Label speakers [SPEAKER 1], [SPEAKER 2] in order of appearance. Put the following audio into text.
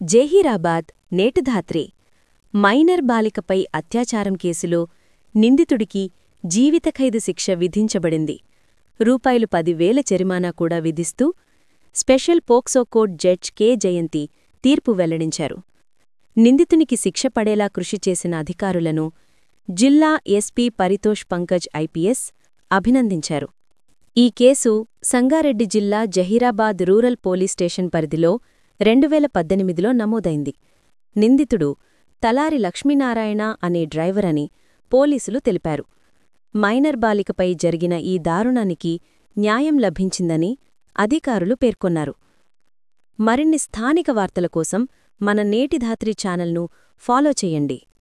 [SPEAKER 1] Zaheerabad Neti Dhatri minor బాలికపై అత్యాచారం కేసులో నిందితుడికి జీవిత ఖైదు శిక్ష విధించబడింది రూపాయలు పదివేల జరిమానా కూడా విధిస్తూ special POCSO court judge K Jayanthi తీర్పు వెల్లడించారు నిందితునికి శిక్ష పడేలా కృషి చేసిన అధికారులను జిల్లా ఎస్పీ పరితోష్ పంకజ్ ఐపీఎస్ అభినందించారు ఈ కేసు సంగారెడ్డి జిల్లా జహీరాబాద్ రూరల్ పోలీస్ స్టేషన్ పరిధిలో రెండువేల పద్దెనిమిదిలో నమోదైంది నిందితుడు తలారి లక్ష్మీనారాయణ అనే డ్రైవర్ అని పోలీసులు తెలిపారు మైనర్ బాలికపై జరిగిన ఈ దారుణానికి న్యాయం లభించిందని అధికారులు పేర్కొన్నారు మరిన్ని స్థానిక వార్తల కోసం మన నేటిధాత్రి ఛానల్ను ఫాలో చేయండి